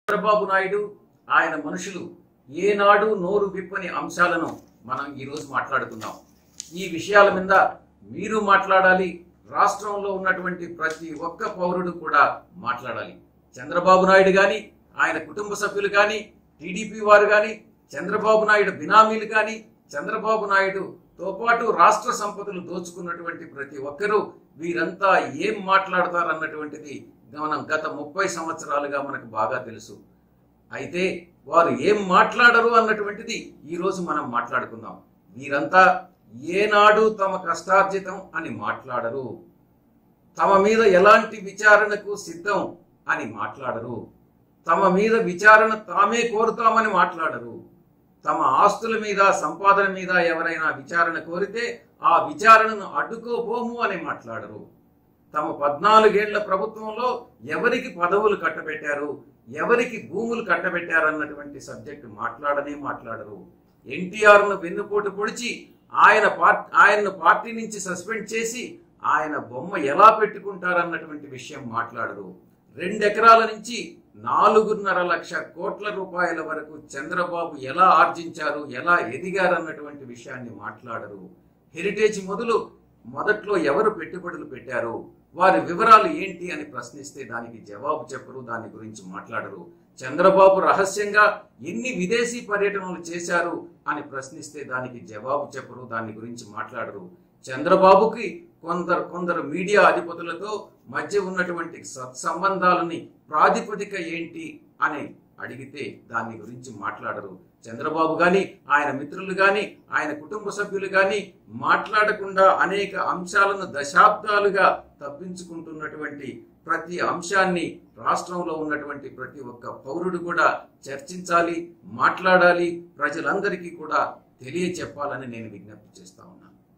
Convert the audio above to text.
చంద్రబాబు నాయుడు ఆయన మనుషులు ఏనాడు నోరు విప్పని అంశాలను మనం ఈరోజు మాట్లాడుకుందాం ఈ విషయాల మీద మీరు మాట్లాడాలి రాష్ట్రంలో ఉన్నటువంటి ప్రతి ఒక్క పౌరుడు కూడా మాట్లాడాలి చంద్రబాబు నాయుడు కానీ ఆయన కుటుంబ సభ్యులు కానీ టీడీపీ వారు కానీ చంద్రబాబు నాయుడు బినామీలు కానీ చంద్రబాబు నాయుడుతో పాటు రాష్ట్ర సంపదలు దోచుకున్నటువంటి ప్రతి ఒక్కరూ వీరంతా ఏం మాట్లాడతారన్నటువంటిది మనం గత ముప్పై సంవత్సరాలుగా మనకు బాగా తెలుసు అయితే వారు ఏం మాట్లాడరు అన్నటువంటిది ఈరోజు మనం మాట్లాడుకుందాం వీరంతా ఏనాడు తమ కష్టార్జితం అని మాట్లాడరు తమ మీద ఎలాంటి విచారణకు సిద్ధం అని మాట్లాడరు తమ మీద విచారణ తామే కోరుతామని మాట్లాడరు తమ ఆస్తుల మీద సంపాదన మీద ఎవరైనా విచారణ కోరితే ఆ విచారణను అడ్డుకోబోము అని మాట్లాడరు తమ పద్నాలుగేళ్ల ప్రభుత్వంలో ఎవరికి పదవులు కట్టబెట్టారు ఎవరికి భూములు కట్టబెట్టారు అన్నటువంటి సబ్జెక్టు మాట్లాడనే మాట్లాడరు ఎన్టీఆర్ను వెన్నుపోటు పొడిచి ఆయన పార్టీ ఆయన్ను పార్టీ నుంచి సస్పెండ్ చేసి ఆయన బొమ్మ ఎలా పెట్టుకుంటారన్నటువంటి విషయం మాట్లాడరు రెండెకరాల నుంచి నాలుగున్నర లక్ష కోట్ల రూపాయల వరకు చంద్రబాబు ఎలా ఆర్జించారు ఎలా ఎదిగారు అన్నటువంటి విషయాన్ని మాట్లాడరు హెరిటేజ్ మొదలు మొదట్లో ఎవరు పెట్టుబడులు పెట్టారు వారి వివరాలు ఏంటి అని ప్రశ్నిస్తే దానికి జవాబు చెప్పరు దాని గురించి మాట్లాడరు చంద్రబాబు రహస్యంగా ఎన్ని విదేశీ పర్యటనలు చేశారు అని ప్రశ్నిస్తే దానికి జవాబు చెప్పరు దాని గురించి మాట్లాడరు చంద్రబాబుకి కొందరు కొందరు మీడియా అధిపతులతో మధ్య ఉన్నటువంటి సత్సంబంధాలని ప్రాతిపదిక ఏంటి అని అడిగితే దాని గురించి మాట్లాడరు చంద్రబాబు గాని ఆయన మిత్రులు గాని ఆయన కుటుంబ సభ్యులు గాని మాట్లాడకుండా అనేక అంశాలను దశాబ్దాలుగా తప్పించుకుంటున్నటువంటి ప్రతి అంశాన్ని రాష్ట్రంలో ఉన్నటువంటి ప్రతి ఒక్క పౌరుడు కూడా చర్చించాలి మాట్లాడాలి ప్రజలందరికీ కూడా తెలియచెప్పాలని నేను విజ్ఞప్తి చేస్తా ఉన్నాను